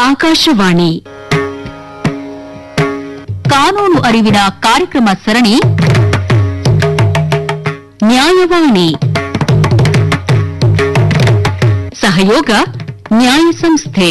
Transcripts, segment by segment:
ಆಕಾಶವಾಣಿ ಕಾನೂನು ಅರಿವಿನ ಕಾರ್ಯಕ್ರಮ ಸರಣಿ ನ್ಯಾಯವಾಣಿ ಸಹಯೋಗ ನ್ಯಾಯ ಸಂಸ್ಥೆ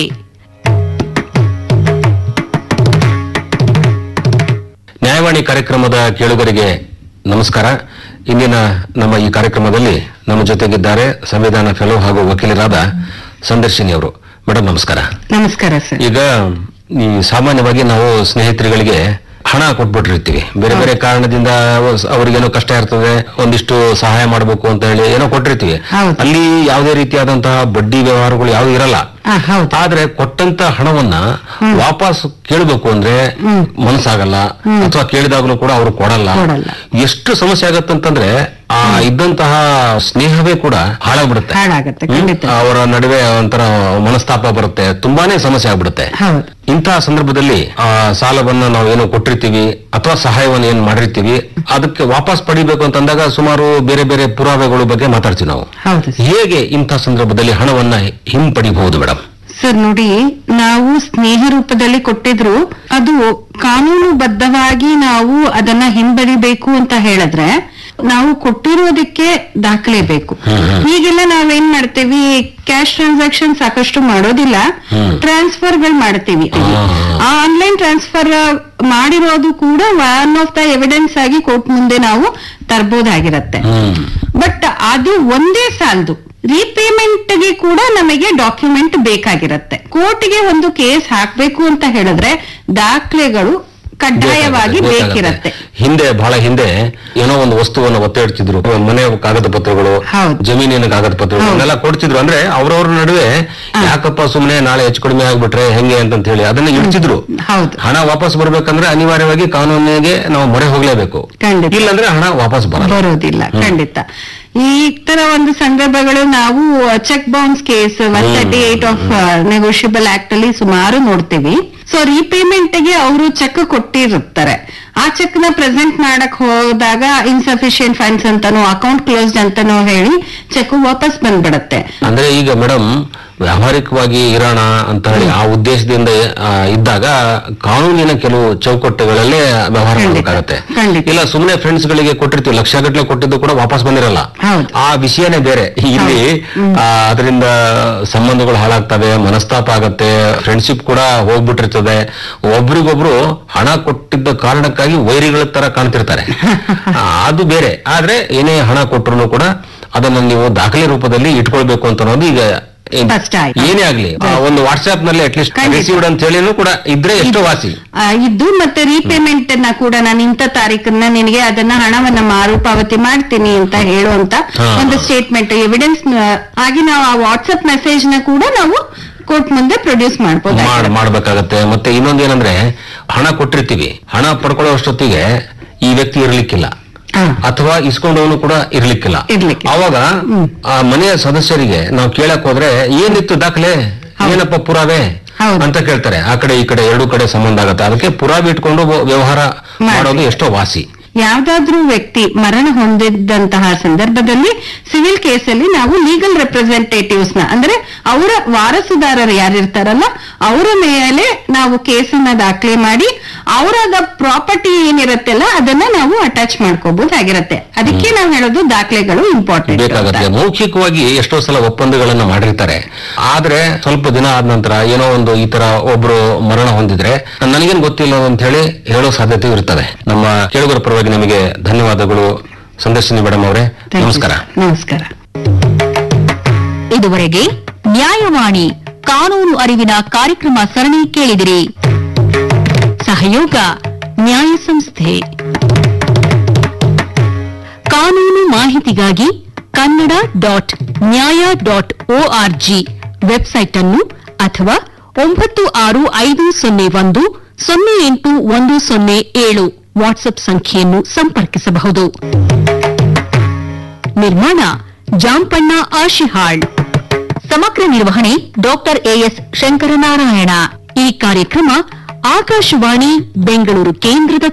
ನ್ಯಾಯವಾಣಿ ಕಾರ್ಯಕ್ರಮದ ಕೇಳುಗರಿಗೆ ನಮಸ್ಕಾರ ಇಂದಿನ ನಮ್ಮ ಈ ಕಾರ್ಯಕ್ರಮದಲ್ಲಿ ನಮ್ಮ ಜೊತೆಗಿದ್ದಾರೆ ಸಂವಿಧಾನ ಫೆಲೋ ಹಾಗೂ ವಕೀಲರಾದ ಸಂದರ್ಶಿನಿ ಅವರು ಮೇಡಮ್ ನಮಸ್ಕಾರ ನಮಸ್ಕಾರ ಸರ್ ಈಗ ಈ ಸಾಮಾನ್ಯವಾಗಿ ನಾವು ಸ್ನೇಹಿತರುಗಳಿಗೆ ಹಣ ಕೊಟ್ಬಿಟ್ಟಿರ್ತೀವಿ ಬೇರೆ ಬೇರೆ ಕಾರಣದಿಂದ ಅವರಿಗೇನೋ ಕಷ್ಟ ಇರ್ತದೆ ಒಂದಿಷ್ಟು ಸಹಾಯ ಮಾಡಬೇಕು ಅಂತ ಹೇಳಿ ಏನೋ ಕೊಟ್ಟಿರ್ತೀವಿ ಹೌದು. ಅಲ್ಲಿ ಯಾವುದೇ ರೀತಿಯಾದಂತಹ ಬಡ್ಡಿ ವ್ಯವಹಾರಗಳು ಯಾವ್ದು ಇರಲ್ಲ ಆ, ಹೌದು ಆದ್ರೆ ಕೊಟ್ಟಂತ ಹಣವನ್ನ ವಾಪಸ್ ಕೇಳಬೇಕು ಅಂದ್ರೆ ಮನಸ್ಸಾಗಲ್ಲ ಅಥವಾ ಕೇಳಿದಾಗಲೂ ಕೂಡ ಅವರು ಕೊಡಲ್ಲ ಕೊಡಲ್ಲ. ಎಷ್ಟು ಸಮಸ್ಯೆ ಆಗತ್ತಂತಂದ್ರೆ ಆ ಇದ್ದಂತಹ ಸ್ನೇಹವೇ ಕೂಡ ಹಾಳಾಗ್ಬಿಡುತ್ತೆ ಹಾಳಾಗತ್ತೆ ಹ್ಮ್? ಖಂಡಿತ ಅವರ ನಡುವೆ ಒಂಥರ ಮನಸ್ತಾಪ ಬರುತ್ತೆ ತುಂಬಾನೇ ಸಮಸ್ಯೆ ಆಗ್ಬಿಡುತ್ತೆ ಹೌದು ಇಂತಹ ಸಂದರ್ಭದಲ್ಲಿ ಆ ಸಾಲವನ್ನ ನಾವು ಏನು ಕೊಟ್ಟಿರ್ತೀವಿ ಅಥವಾ ಸಹಾಯವನ್ನು ಏನ್ ಮಾಡಿರ್ತೀವಿ ಅದಕ್ಕೆ ವಾಪಸ್ ಪಡಿಬೇಕು ಅಂತಂದಾಗ ಸುಮಾರು ಬೇರೆ ಬೇರೆ ಪುರಾವೆಗಳ ಬಗ್ಗೆ ಮಾತಾಡ್ತೀವಿ ನಾವು ಹೌದು ಸರ್. ಹೇಗೆ ಇಂತಹ ಸಂದರ್ಭದಲ್ಲಿ ಹಣವನ್ನ ಹಿಂಪಡಿಬಹುದು ಮೇಡಮ್ ಸರ್ ನೋಡಿ ನಾವು ಸ್ನೇಹ ರೂಪದಲ್ಲಿ ಕೊಟ್ಟಿದ್ರು ಅದು ಕಾನೂನುಬದ್ಧವಾಗಿ ನಾವು ಅದನ್ನ ಹಿಂಬಡಿಬೇಕು ಅಂತ ಹೇಳಿದ್ರೆ ನಾವು ಕೊಟ್ಟಿರೋದಕ್ಕೆ ದಾಖಲೆ ಬೇಕು ಈಗೆಲ್ಲ ನಾವೇನ್ ಮಾಡ್ತೀವಿ ಕ್ಯಾಶ್ ಟ್ರಾನ್ಸಾಕ್ಷನ್ ಸಾಕಷ್ಟು ಮಾಡೋದಿಲ್ಲ ಹ್ಮ್. ಟ್ರಾನ್ಸ್ಫರ್ ಗಳು ಮಾಡ್ತೀವಿ ಆ. ಆ ಆನ್ಲೈನ್ ಟ್ರಾನ್ಸ್ಫರ್ ಮಾಡಿರೋದು ಕೂಡ ಒನ್ ಆಫ್ ದ ಎವಿಡೆನ್ಸ್ ಆಗಿ ಕೋರ್ಟ್ ಮುಂದೆ ನಾವು ತರಬಹುದಾಗಿರತ್ತೆ ಹ್ಮ್ ಬಟ್ ಅದು ಒಂದೇ ಸಾಲದು ರೀಪೇಮೆಂಟ್ ಗೆ ಕೂಡ ನಮಗೆ ಡಾಕ್ಯುಮೆಂಟ್ ಬೇಕಾಗಿರತ್ತೆ ಕೋರ್ಟ್ಗೆ ಒಂದು ಕೇಸ್ ಹಾಕ್ಬೇಕು ಅಂತ ಹೇಳಿದ್ರೆ ದಾಖಲೆಗಳು ಕಡ್ಡಾಯವಾಗಿ ಬೇಕಾಗತ್ತೆ, ಬೇಕಿರತ್ತೆ ಬೇಕಾಗತ್ತೆ. ಹಿಂದೆ ಬಹಳ ಹಿಂದೆ ಏನೋ ಒಂದು ವಸ್ತುವನ್ನು ಒತ್ತೆ ಇಡ್ತಿದ್ರು ಮನೆ ಕಾಗದ ಪತ್ರಗಳು ಹೌದು. ಜಮೀನಿನ ಕಾಗದ ಪತ್ರಗಳು ಹೌದು. ಅದನ್ನೆಲ್ಲ ಕೊಡ್ತಿದ್ರು ಅಂದ್ರೆ ಅವ್ರವ್ರ ನಡುವೆ ಯಾಕಪ್ಪ ಸುಮ್ನೆ ನಾಳೆ ಹೆಚ್ಚು ಕಡಿಮೆ ಆಗ್ಬಿಟ್ರೆ ಹೆಂಗೆ ಅಂತ ಹೇಳಿ ಅದನ್ನ ಇಡ್ತಿದ್ರು ಹೌದು ಹಣ ವಾಪಸ್ ಬರ್ಬೇಕಂದ್ರೆ ಅನಿವಾರ್ಯವಾಗಿ ಕಾನೂನಿಗೆ ನಾವು ಮೊರೆ ಹೋಗ್ಲೇಬೇಕು ಖಂಡಿತ. ಇಲ್ಲಾಂದ್ರೆ ಹಣ ವಾಪಸ್ ಬರಲ್ಲ ಬರೋದಿಲ್ಲ ಖಂಡಿತ ಈ ತರ ಒಂದು ಸಂದರ್ಭಗಳು ನಾವು check bounce case one thirty eight of negotiable act ಅಲ್ಲಿ ಸುಮಾರು ನೋಡ್ತೀವಿ ಸೊ ರೀಪೇಮೆಂಟ್ ಗೆ ಅವರು ಚೆಕ್ ಕೊಟ್ಟಿರುತ್ತಾರೆ ಆ ಚೆಕ್ ನ ಪ್ರೆಸೆಂಟ್ ಮಾಡಕ್ ಹೋದಾಗ ಇನ್ಸಫಿಶಿಯಂಟ್ ಫಂಡ್ಸ್ ಅಂತಾನೋ ಅಕೌಂಟ್ ಕ್ಲೋಸ್ಡ್ ಅಂತಾನೋ ಹೇಳಿ ಚೆಕ್ ವಾಪಸ್ ಬಂದ್ಬಿಡತ್ತೆ ಅಂದ್ರೆ ಈಗ ಮೇಡಮ್ ವ್ಯಾವಹಾರಿಕವಾಗಿ ಇರೋಣ ಅಂತ ಹೇಳಿ ಆ ಉದ್ದೇಶದಿಂದ ಆ, ಇದ್ದಾಗ ಕಾನೂನಿನ ಕೆಲವು ಚೌಕಟ್ಟುಗಳಲ್ಲೇ ವ್ಯವಹಾರ ಖಂಡಿತ, ಮಾಡಬೇಕಾಗತ್ತೆ ಖಂಡಿತ. ಇಲ್ಲ ಸುಮ್ಮನೆ ಫ್ರೆಂಡ್ಸ್ ಗಳಿಗೆ ಕೊಟ್ಟಿರ್ತೀವಿ ಲಕ್ಷ ಗಟ್ಟಲೆ ಕೊಟ್ಟಿದ್ದು ಕೂಡ ವಾಪಸ್ ಬಂದಿರಲ್ಲ ಹೌದು. ಆ ವಿಷಯನೇ ಬೇರೆ ಇಲ್ಲಿ ಆ, ಅದರಿಂದ ಸಂಬಂಧಗಳು ಹಾಳಾಗ್ತವೆ ಮನಸ್ತಾಪ ಆಗತ್ತೆ ಫ್ರೆಂಡ್ಶಿಪ್ ಕೂಡ ಹೋಗ್ಬಿಟ್ಟಿರ್ತದೆ ಒಬ್ರಿಗೊಬ್ರು ಹಣ ಕೊಟ್ಟಿದ್ದ ಕಾರಣಕ್ಕಾಗಿ ವೈರಿಗಳ ತರ ಕಾಣ್ತಿರ್ತಾರೆ ಆ, ಅದು ಬೇರೆ ಆದ್ರೆ ಏನೇ ಹಣ ಕೊಟ್ಟರು ಕೂಡ ಅದನ್ನ ನೀವು ದಾಖಲೆ ರೂಪದಲ್ಲಿ ಇಟ್ಕೊಳ್ಬೇಕು ಅಂತ ಅನ್ನೋದು ಈಗ ಏನ್- First ಆಯ್ತು. ಏನೇ ಆಗ್ಲಿ ಆ ಒಂದು ವಾಟ್ಸ್ಆಪ್ ನಲ್ಲಿ ಅಟ್ಲೀಸ್ಟ್ ಖಂಡಿತ. ರಿಸೀವ್ಡ್ ಅಂತ ಹೇಳಿನೂ ಕೂಡ ಇದ್ರೆ ಎಷ್ಟೋ ವಾಸಿ ಆ, ಇದ್ದು ಮತ್ತೆ ರೀಪೇಮೆಂಟ್ ನ ಕೂಡ ನಾನು ಇಂಥ ತಾರೀಕನ್ನ ನಿನಗೆ ಅದನ್ನ ಹಣವನ್ನ ಮರುಪಾವತಿ ಮಾಡ್ತೀನಿ ಅಂತ ಹೇಳುವಂತ ಹಾ. ಒಂದು ಸ್ಟೇಟ್ಮೆಂಟ್ ಎವಿಡೆನ್ಸ್ ಆಗಿ ನಾವು ಆ ವಾಟ್ಸ್ಆಪ್ ಮೆಸೇಜ್ ನ ಕೂಡ ನಾವು ಕೋರ್ಟ್ ಮುಂದೆ ಪ್ರೊಡ್ಯೂಸ್ ಮಾಡ್ಬೋದು ಮಾಡ್- ಮಾಡ್ಬೇಕಾಗತ್ತೆ ಮತ್ತೆ ಇನ್ನೊಂದೇನಂದ್ರೆ ಹಣ ಕೊಟ್ಟಿರ್ತೀವಿ ಹಣ ಪಡ್ಕೊಳ್ಳೋ ಅಷ್ಟೊತ್ತಿಗೆ ಈ ವ್ಯಕ್ತಿ ಇರ್ಲಿಕ್ಕಿಲ್ಲ ಅಥವಾ ಇಸ್ಕೊಂಡವನು ಕೂಡ ಇರ್ಲಿಕ್ಕಿಲ್ಲ ಇರ್ಲಿಕ್ಕಿಲ್ಲ. ಅವಾಗ ಆ ಮನೆಯ ಸದಸ್ಯರಿಗೆ ನಾವು ಕೇಳಕ್ ಹೋದ್ರೆ ಏನಿತ್ತು ದಾಖಲೆ ಏನಪ್ಪ ಪುರಾವೆ ಹೌದು. ಅಂತ ಕೇಳ್ತಾರೆ ಆ ಕಡೆ ಈ ಕಡೆ ಎರಡು ಕಡೆ ಸಂಬಂಧ ಆಗತ್ತೆ ಅದಕ್ಕೆ ಪುರಾವೆ ಇಟ್ಕೊಂಡು ವ್ಯವಹಾರ ಮಾಡಿ. ಮಾಡೋದು ಎಷ್ಟೋ ವಾಸಿ ಯಾವ್ದಾದ್ರೂ ವ್ಯಕ್ತಿ ಮರಣ ಹೊಂದಿದ್ದಂತಹ ಸಂದರ್ಭದಲ್ಲಿ ಸಿವಿಲ್ ಕೇಸಲ್ಲಿ ನಾವು ಲೀಗಲ್ ರೆಪ್ರೆಸೆಂಟೇಟಿವ್ಸ್ ನ ಅಂದ್ರೆ ಅವರ ವಾರಸುದಾರರು ಯಾರಿರ್ತಾರಲ್ಲ ಅವರ ಮೇಲೆ ನಾವು ಕೇಸನ್ನ ದಾಖಲೆ ಮಾಡಿ ಅವರದ ಪ್ರಾಪರ್ಟಿ ಏನಿರತ್ತೆಲ್ಲ ಅದನ್ನ ನಾವು ಅಟ್ಯಾಚ್ ಮಾಡ್ಕೋಬಹುದಾಗಿರತ್ತೆ ಅದಕ್ಕೆ ನಾವು ಹೇಳೋದು ದಾಖಲೆಗಳು ಇಂಪಾರ್ಟೆಂಟ್ ಬೇಕಾಗತ್ತೆ ಮೌಖಿಕವಾಗಿ ಎಷ್ಟೋ ಸಲ ಒಪ್ಪಂದಗಳನ್ನ ಮಾಡಿರ್ತಾರೆ ಆದ್ರೆ ಸ್ವಲ್ಪ ದಿನ ಆದ ನಂತರ ಏನೋ ಒಂದು ಈ ತರ ಒಬ್ರು ಮರಣ ಹೊಂದಿದ್ರೆ ನನಗೇನ್ ಗೊತ್ತಿಲ್ಲ ಅಂತ ಹೇಳಿ ಹೇಳೋ ಸಾಧ್ಯತೆ ಇರ್ತದೆ ನಮ್ಮ ಕೇಳುಗರ ಪರವಾಗಿ ನಿಮಗೆ ಧನ್ಯವಾದಗಳು ಸಂದರ್ಶಿನಿ ಮೇಡಮ್ ಅವರೇ ನಮಸ್ಕಾರ ನಮಸ್ಕಾರ ಇದುವರೆಗೆ ನ್ಯಾಯವಾಣಿ ಕಾನೂನು ಅರಿವಿನ ಕಾರ್ಯಕ್ರಮ ಸರಣಿ ಕೇಳಿದಿರಿ ಸಹಯೋಗ ನ್ಯಾಯ ಸಂಸ್ಥೆ ಕಾನೂನು ಮಾಹಿತಿಗಾಗಿ Kannada dot Nyaya dot ORG website ಅನ್ನು ಅಥವಾ ಒಂಬತ್ತು ಆರು ಐದು ಸೊನ್ನೆ ಒಂದು ಸೊನ್ನೆ ಎಂಟು ಒಂದು ಸೊನ್ನೆ ಏಳು ವಾಟ್ಸ್ಆಪ್ ಸಂಖ್ಯೆಯನ್ನು ಸಂಪರ್ಕಿಸಬಹುದು ನಿರ್ಮಾಣ ಜಾಂಪಣ್ಣ ಆಶಿಹಾಳ್ ಸಮಗ್ರ ನಿರ್ವಹಣೆ ಡಾಕ್ಟರ್ ಎಎಸ್ ಶಂಕರನಾರಾಯಣ ಈ ಕಾರ್ಯಕ್ರಮ ಆಕಾಶವಾಣಿ ಬೆಂಗಳೂರು ಕೇಂದ್ರದ